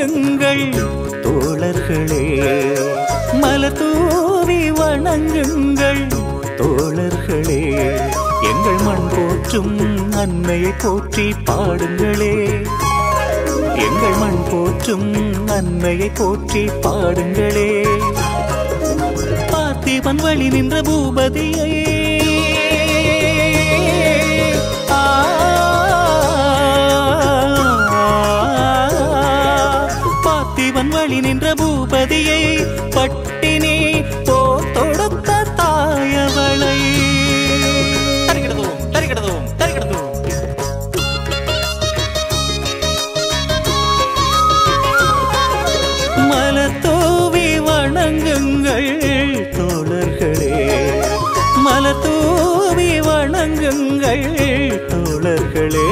வணங்குங்கள் தோழர்களே மலர் தூவி வணங்குங்கள் தோழர்களே எங்கள் மண் போற்றும் அன்னையை போற்றி பாடுங்களே எங்கள் மண் போற்றும் அன்னையை போற்றி பாடுங்களே பார்த்திபன் வழி நின்ற பூபதியை ஆ, பார்த்திபன் வழி நின்ற பூபதியை பட்டினி போர் தொடுத்த தாயவளை தருகிடதும் தருகிடதும் தருகிடதும் மலர் தூவி வணங்குங்கள் தோழர்களே மலர் தூவி வணங்குங்கள் தோழர்களே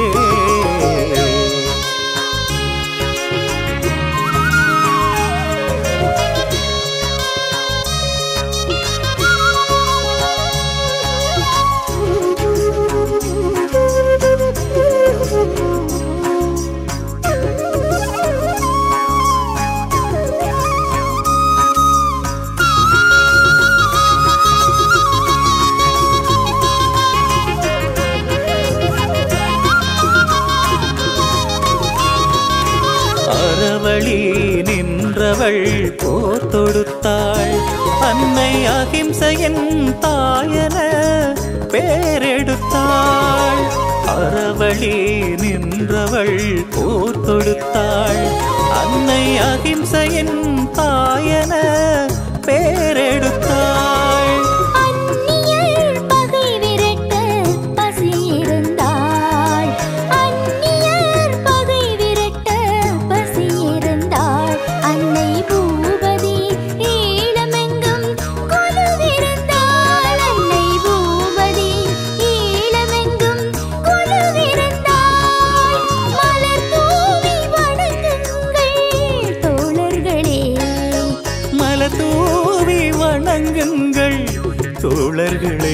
அறவழி நின்றவள் போர் தொடுத்தாள் அன்னை அகிம்சையின் தாயன பேரெடுத்தாள் அறவழி நின்றவள் போர் தொடுத்தாள் அன்னை அகிம்சையின் தாயன பேரெடுத்தாள் அந்நியர் பகை விரட்ட பசி இருந்தாள் அந்நியர் பகை விரட்ட பசி இருந்தாள் அன்னை பூபதி ஈழமெங்கும் கொலுவிருந்தாள் அன்னை பூபதி ஈழமெங்கும் கொலுவிருந்தாள் மலர் தூவி வணங்குங்கள் தோழர்களே மலர் தூவி வணங்குங்கள் தோழர்களே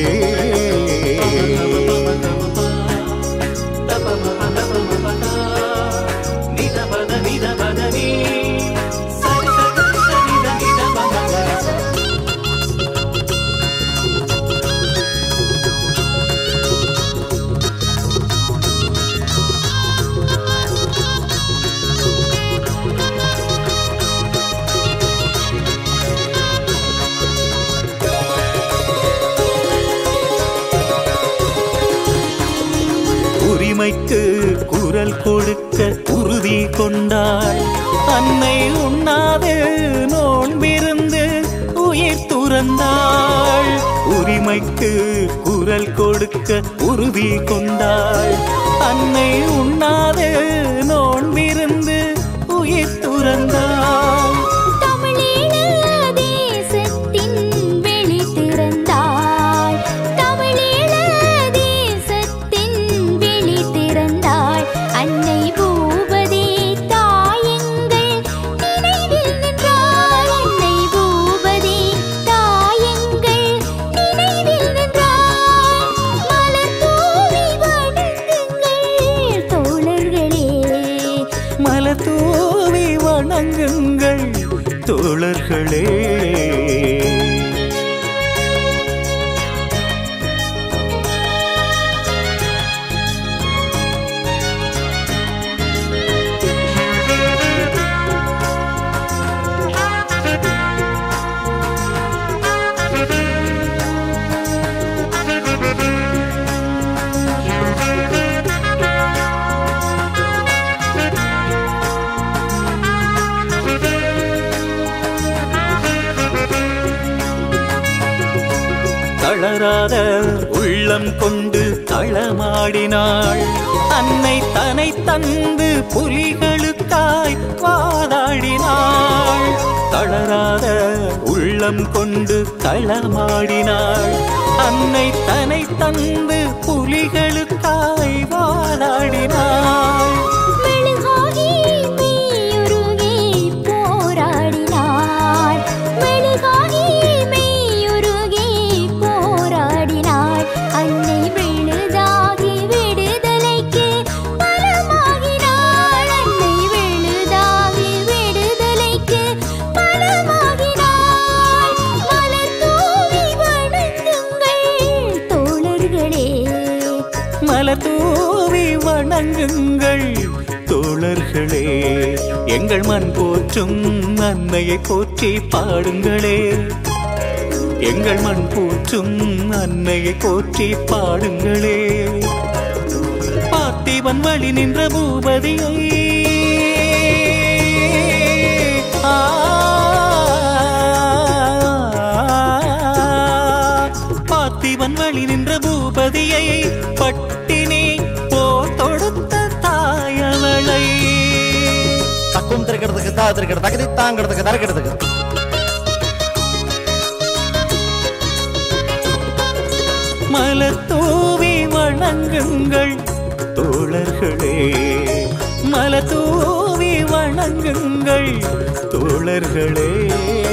உரிமைக்கு குரல் கொடுக்க உறுதி கொண்டாள் அன்னை உண்ணாது நோன்பிருந்து உயிர் துறந்தாள் உரிமைக்கு குரல் கொடுக்க உறுதி கொண்டாள் அன்னை உண்ணாது நோன்பிருந்து உயிர் துறந்தாள் தமிழீழ தேசத்தின் வெளி திறந்தாள் தமிழீழ தேசத்தின் வெளி திறந்தாள் அன்னை பூபதி தாயங்கள் நினைவில் நின்றாள் அன்னை பூபதி தாயங்கள் நினைவில் நின்றாள் மலர் தூவி வணங்குங்கள் தோழர்களே மலர் தூவி வணங்குங்கள் தோழர்களே தளராத உள்ளம் கொண்டு தளமாடினாள் அன்னை தனை தந்து புலிகளுக்காய் வாதாடினாள் தளராத உள்ளம் கொண்டு தளமாடினாள் அன்னை தனை தந்து புலிகளுக்காய் வாதாடினாள் மெழுகாகி மெய்யுருகி போராடினாள் மெழுகாகி மெய்யுருகி போராடினாள் அன்னை விழுதாகி விடுதலைக்கு பலமாகினாள் அன்னை விழுதாகி விடுதலைக்கு வணங்குங்கள் தோழர்களே எங்கள் மண் போற்றும் அன்னையை போற்றி பாடுங்களே எங்கள் மண் போற்றும் அன்னையை போற்றி பாடுங்களே பார்த்திபன் வழி நின்ற பூபதியை ஆ, பார்த்திபன் வழி நின்ற பூபதியை பட்டினி போர் தொடுத்த தாயவளை தக்கும் திரிக்கிறதுக்கு தா திரிக்கிற தகுதி தாங்கிறதுக்கு தரக்கிறதுக்கு மலர் தூவி வணங்குங்கள் தோழர்களே மலர் தூவி வணங்குங்கள் தோழர்களே